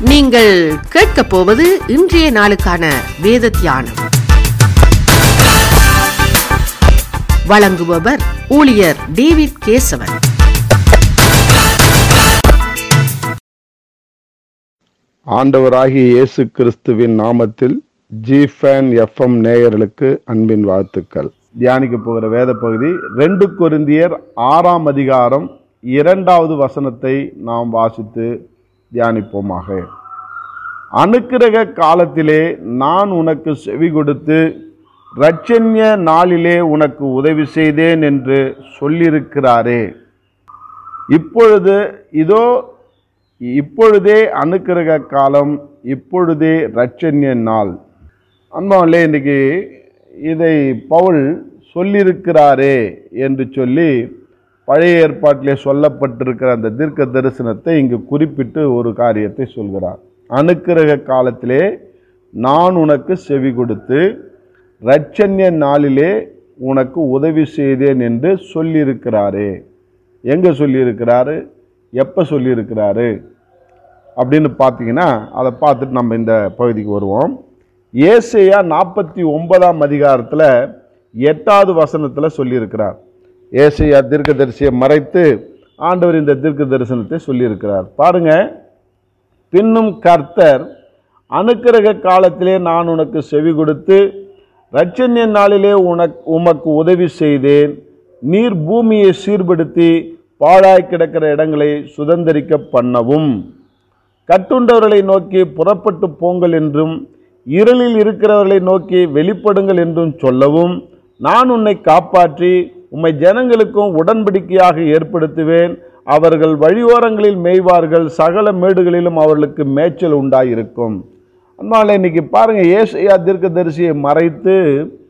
நீங்கள் கேட்கப் போவது இன்றைய நாளுக்கான வேத தியானம் வழங்குபவர் ஊழியர் டேவிட் கேசவன் ஆண்டவராகிய இயேசு கிறிஸ்துவின் நாமத்தில் ஜிஃபேன் எஃப்எம் நேயர்களுக்கு அன்பின் வாழ்த்துக்கள் தியானிக்க போகிற வேத பகுதி ரெண்டு கொரிந்தியர் ஆறாம் அதிகாரம் இரண்டாவது வசனத்தை நாம் வாசித்து தியானிப்போமாக அனுக்கிரக காலத்திலே நான் உனக்கு செவி கொடுத்து இரட்சண்ய நாளிலே உனக்கு உதவி செய்தேன் என்று சொல்லியிருக்கிறாரே இப்பொழுது இதோ இப்பொழுதே அனுக்கிரக காலம் இப்பொழுதே இரட்சண்ய நாள் அன்பாவிலே இன்னைக்கு இதை பவுல் சொல்லியிருக்கிறாரே என்று சொல்லி பழைய ஏற்பாட்டிலே சொல்லப்பட்டிருக்கிற அந்த தீர்க்க தரிசனத்தை இங்கு குறிப்பிட்டு ஒரு காரியத்தை சொல்கிறார் அனுக்கிரக காலத்திலே நான் உனக்கு செவி கொடுத்து இரட்சண்ய நாளிலே உனக்கு உதவி செய்தேன் என்று சொல்லியிருக்கிறாரே எங்கே சொல்லியிருக்கிறாரு எப்போ சொல்லியிருக்கிறாரு அப்படின்னு பார்த்தீங்கன்னா அதை பார்த்துட்டு நம்ம இந்த பகுதிக்கு வருவோம் ஏசையா நாற்பத்தி ஒன்பதாம் அதிகாரத்தில் எட்டாவது வசனத்தில் சொல்லியிருக்கிறார் ஏசையா தீர்க்கதரிசியை மறைத்து ஆண்டவர் இந்த தீர்க்க தரிசனத்தை சொல்லியிருக்கிறார் பாருங்க பின்னும் கர்த்தர் அனுக்கிரக காலத்திலே நான் உனக்கு செவி கொடுத்து இரட்சண்ய நாளிலே உனக்கு உமக்கு உதவி செய்தேன் நீர் பூமியை சீர்படுத்தி பாழாய் கிடக்கிற இடங்களை சுதந்திரிக்க பண்ணவும் கட்டுண்டவர்களை நோக்கி புறப்பட்டு போங்கள் என்றும் இருளில் இருக்கிறவர்களை நோக்கி வெளிப்படுங்கள் என்றும் சொல்லவும் நான் உன்னை காப்பாற்றி உம்மை ஜனங்களுக்கும் உடன்படிக்கையாக ஏற்படுத்துவேன் அவர்கள் வழியோரங்களில் மேய்வார்கள் சகல மேடுகளிலும் அவர்களுக்கு மேய்ச்சல் உண்டாயிருக்கும் அதனால இன்னைக்கு பாருங்க ஏசையா தீர்க்கதரிசியை மறைத்து